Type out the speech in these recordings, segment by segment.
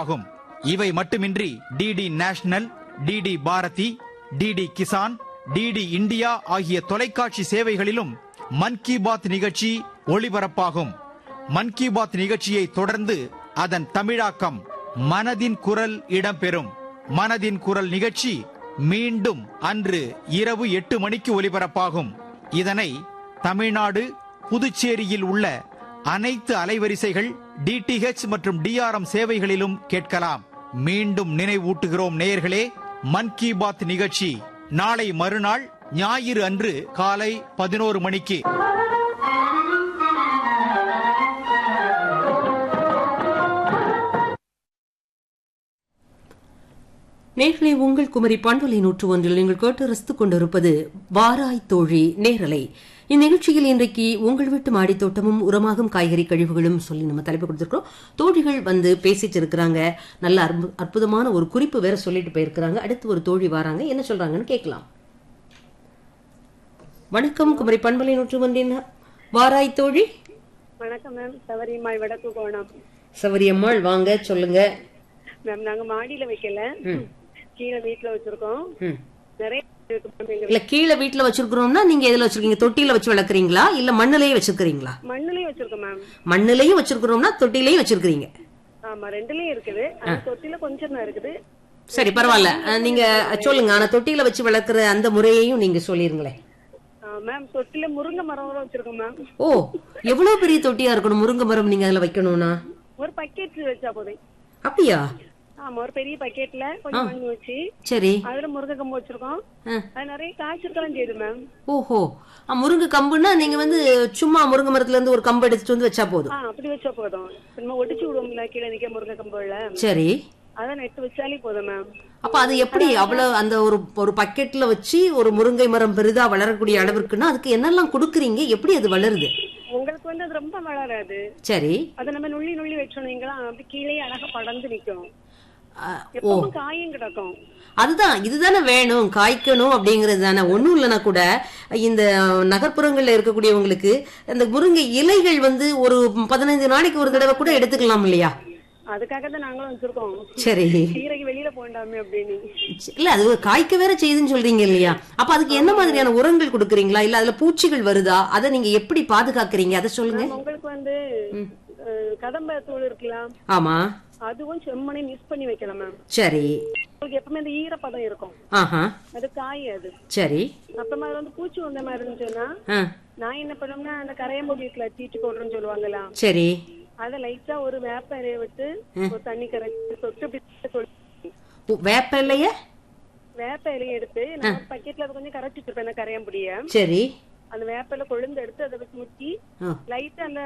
ஒளிபரப்பாகும் இவை மட்டுமின்றி DD national DD Bharati DD Kisan DD India ஆகிய தொலைக்காட்சி சேவைகளிலும் மன் கி பாத் நிகழ்ச்சி ஒளிபரப்பாகும் மன் கி பாத் நிகழ்ச்சியை தொடர்ந்து அதன் தமிழாக்கம் மனதின் குரல் இடம்பெறும் மனதின் குரல் நிகழ்ச்சி மீண்டும் அன்று இரவு எட்டு மணிக்கு ஒலிபரப்பாகும் இதனை தமிழ்நாடு புதுச்சேரியில் உள்ள அனைத்து அலைவரிசைகள் டிடிஹெச் மற்றும் டிஆர்எம் சேவைகளிலும் கேட்கலாம் மீண்டும் நினைவூட்டுகிறோம் நேயர்களே மன் கி பாத் நிகழ்ச்சி நாளை மறுநாள் ஞாயிறு அன்று காலை பதினோரு மணிக்கு நேர்களை உங்கள் குமரி பண்பலை நூற்று ஒன்றில் நீங்கள் கேட்டு ரசித்துக் கொண்டிருப்பது வாராய் தோழி நேரலை இந்நிகழ்ச்சியில் இன்றைக்கு உங்கள் வீட்டு மாடித் தோட்டமும் உரமாகும் காய்கறி கழிவுகளும் சொல்லி நம்ம தலைப்பு கொடுத்திருக்கிறோம் தோழிகள் வந்து பேசிட்டு இருக்கிறாங்க நல்ல அற்பு- அற்புதமான ஒரு குறிப்பு வேற சொல்லிட்டு போயிருக்கிறாங்க அடுத்து ஒரு தோழி வராங்க என்ன சொல்றாங்கன்னு கேட்கலாம் வணக்கம் குமரி பண்பலை நூற்று ஒன்றின் வாராய் தோழி வணக்கம் மேம் சவரிமாய் வடக்கு கோணம் சவரியம்மாள் வாங்க சொல்லுங்க மேம் நாங்க மாடியில வைக்கல கீழே வீட்ல வச்சிருக்கோம் ம். நிறைய இருக்கு மேம் எங்க இல்ல கீழே வீட்டுல வச்சிருக்கிறோம்னா நீங்க எதுல வச்சிருக்கீங்க தொட்டியில வச்சு வளர்க்குறீங்களா இல்ல மண்ணுலயே வச்சிருக்கிறீங்களா மண்ணுலயும் வச்சிருக்கோம் மேம் மண்ணுலயும் வச்சிருக்கிறோம்னா தொட்டிலையும் வச்சிருக்கிறீங்க ஆமா ரெண்டுலயும் இருக்குது அந்த தொட்டில கொஞ்சம் தான் இருக்குது சரி பரவாயில்ல அஹ், நீங்க சொல்லுங்க ஆனா தொட்டியில வச்சு வளர்க்குற அந்த முறையையும் நீங்க சொல்லிருங்களேன் ஆ, மேம் தொட்டில முருங்கை மரம் கூட வச்சிருக்கோம் மேம் ஓ எவ்வளவு பெரிய தொட்டியா இருக்கணும் முருங்கை மரம் நீங்க அதுல வைக்கணும்னா ஒரு பக்கெட் வச்சா போதும் அப்படியா ஆமா ஒரு பெரிய பக்கெட்ல கொஞ்சம் மண் வச்சு சரி அதுல முருங்கை கம்பு வச்சிருக்கோம் ஆ. அது நிறைய காய்ச்சிருக்கலாம் செய்யுது மேம் ஓஹோ அஹ், முருங்கை கம்புன்னா நீங்க வந்து சும்மா முருங்கை மரத்துல இருந்து ஒரு கம்பு எடுத்துட்டு வந்து வச்சா போதும் ஆ அப்படி வச்சா போதும் நம்ம ஒடிச்சு விடுவோம்ல கீழே நிக்க முருங்கை கம்புல சரி அதை நட்டு வச்சாலே போதும் மேம் அப்ப அது எப்படி அவ்வளவு அந்த ஒரு ஒரு பக்கெட்ல வச்சு ஒரு முருங்கை மரம் பெரிதா வளரக்கூடிய அளவிற்குன்னா அதுக்கு என்னெல்லாம் கொடுக்குறீங்க எப்படி அது வளருது உங்களுக்கு வந்து அது ரொம்ப வளராது சரி அதை நம்ம நுள்ளி நுள்ளி வச்சோன்னீங்களா அப்படி கீழே அழகா படர்ந்து நிக்கும் அஹ், ஓ எப்பவும் காயும் கிடக்கும் அதுதான் இதுதானே வேணும் காய்க்கணும் அப்படிங்கிறது தானே ஒன்றும் இல்லைனா கூட இந்த நகர்ப்புறங்கள்ல இருக்கக்கூடியவங்களுக்கு இந்த முருங்கை இலைகள் வந்து ஒரு பதினைந்து நாளைக்கு ஒரு தடவை கூட எடுத்துக்கலாம் இல்லையா அதுக்காக தான் நாங்களும் வச்சிருக்கோம் சரி கீரைக்கு வெளியில போண்டாமே அப்படின்னு இல்ல அது ஒரு காய்க்க வேற செய்யுதுன்னு சொல்றீங்க இல்லையா அப்ப அதுக்கு என்ன மாதிரியான உரங்கள் கொடுக்குறீங்களா இல்ல அதுல பூச்சிகள் வருதா அதை நீங்க எப்படி பாதுகாக்கிறீங்க அதை சொல்லுங்க ஆமா, உங்களுக்கு வந்து அஹ், கதம்ப தூள் இருக்கலாம் ஆமா அதுவும் செம்மனையும் மிஸ் பண்ணி வைக்கலாம் மேம் சரி உங்களுக்கு எப்பவுமே அந்த ஈரப்பதம் இருக்கும் ஆஹா அது காய் அது சரி அப்புறமா அது வந்து பூச்சி வந்த மாதிரி இருந்துச்சுன்னா ஆ நான் என்ன பண்ணுவேன்னா அந்த கரையம்பொடி இருக்குல்ல தீட்டு போடுறேன்னு சொல்லுவாங்களா சரி அதை லைட்டா ஒரு வேப்ப இலைய விட்டு ஒரு தண்ணி கரைச்சி தொட்டு அப்படி சொல்லி ஓ, வேப்ப இல்லையே வேப்ப இலையை எடுத்து நான் பக்கெட்ல அதை கொஞ்சம் கரைச்சி வச்சிருப்பேன் அந்த கரையம்பொடிய சரி அந்த வேப்பில கொழுந்து எடுத்து அதை வச்சு முக்கி ஆ. லைட்டா அந்த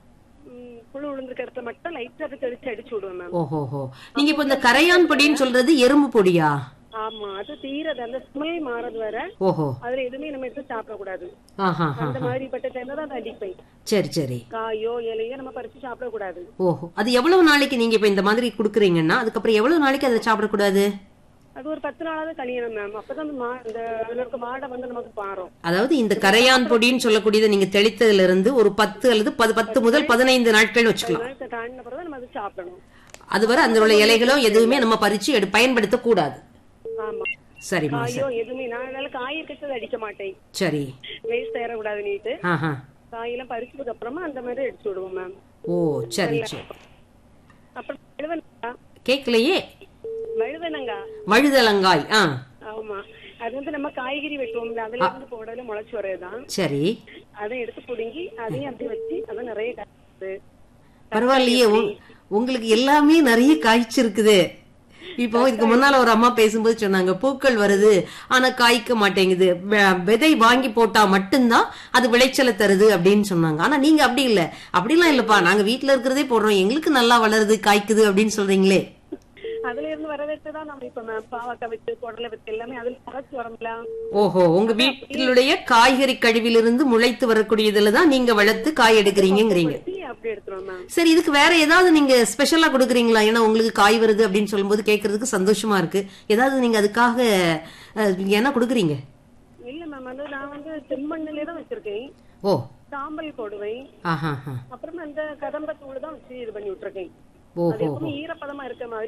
ம், புழு விழுந்திருக்க இடத்துல மட்டும் லைட்டா அதை தெளிச்சு அடிச்சு விடுவேன் மேம் ஓஹோஹோ நீங்க இப்ப இந்த கரையான் பொடின்னு சொல்றது எறும்பு பொடியா ஆமா அது தீரது அந்த ஸ்மெல் மாறது வர ஓஹோ அதுல எதுவுமே நம்ம எடுத்து சாப்பிடக்கூடாது ஆஹா அந்த மாதிரிப்பட்ட டைம்ல தான் அதை அடிப்பேன் சரி சரி காயோ இலையோ நம்ம பறிச்சு சாப்பிடக்கூடாது ஓஹோ அது எவ்வளவு நாளைக்கு நீங்க இப்ப இந்த மாதிரி குடுக்குறீங்கன்னா அதுக்கப்புறம் எவ்வளவு நாளைக்கு அதை சாப்பிடக்கூடாது அது ஒரு பத்து நாளாவது கழியணும் மேம் அப்பதான் அந்த மா- இந்த அதுல இருக்க மாடை வந்து நமக்கு பாரும் அதாவது இந்த கரையான் பொடின்னு சொல்லக்கூடியதை நீங்க தெளித்ததுல இருந்து ஒரு பத்து அல்லது பது- பத்து முதல் பதினைந்து நாட்கள் வச்சுக்கலாம் அதனால தாண்டின பிறகு நம்ம அதை சாப்பிடணும் அதுவரை அந்த உள்ள இலைகளோ எதுவுமே நம்ம பறிச்சு எடு பயன்படுத்த கூடாது ஆமா சரிம்மா காயோ எதுவுமே நான் அதனால காய் இருக்கிறது அடிக்க மாட்டேன் சரி வேஸ்ட் ஏறக்கூடாது நீட்டு ஆஹா காயெல்லாம் பறிச்சதுக்கு அப்புறமா அந்த மாதிரி அடிச்சு விடுவோம் மேம் ஓ சரி சரி அப்புறம் வழுவனங்கா கேட்கலையே வழுவனங்கா வழுதலங்காய் ஆ ஆமா அது வந்து நம்ம காய்கறி வெட்டுவோம்ல அதுல இருந்து போடல முளைச்சு வரதுதான் சரி அதை எடுத்து புடுங்கி அதையும் அப்படி வச்சு அதை நிறைய காய்ச்சது பரவாயில்லையே உங்க- உங்களுக்கு எல்லாமே நிறைய காய்ச்சிருக்குது இப்போ இதுக்கு முன்னால ஒரு அம்மா பேசும்போது சொன்னாங்க பூக்கள் வருது ஆனா காய்க்க மாட்டேங்குது வெ- விதை வாங்கி போட்டா மட்டும்தான் அது விளைச்சலை தருது அப்படின்னு சொன்னாங்க ஆனா நீங்க அப்படி இல்ல அப்படிலாம் இல்லப்பா நாங்க வீட்ல இருக்கிறதே போடுறோம் எங்களுக்கு நல்லா வளருது காய்க்குது அப்படின்னு சொல்றீங்களே அதுல இருந்து வர வச்சு தான் நம்ம இப்ப மேம் பாவக்காய் வித்து குடலை வித்து எல்லாமே அதுல கரைச்சு வரோம்ல ஓஹோ உங்க வீட்டிலுடைய காய்கறி கழிவிலிருந்து முளைத்து வரக்கூடியதுல தான் நீங்க வளர்த்து காய் எடுக்கிறீங்கிறீங்க வச்சு அப்படி எடுத்துருவோம் மேம் சரி இதுக்கு வேற ஏதாவது நீங்க ஸ்பெஷலா கொடுக்குறீங்களா ஏன்னா உங்களுக்கு காய் வருது அப்படின்னு சொல்லும்போது கேட்கறதுக்கு சந்தோஷமா இருக்கு ஏதாவது நீங்க அதுக்காக அஹ், என்ன கொடுக்குறீங்க இல்ல மேம் வந்து நான் வந்து செம்மண்ணிலே தான் வச்சிருக்கேன் ஓ சாம்பல் போடுவேன் ஆஹா ஆஹா. அப்புறமா அந்த கதம்ப தூள் தான் வச்சு இது பண்ணி விட்டுருக்கேன் அது ஓஹோ எப்பவுமே ஈரப்பதமா இருக்க மாதிரி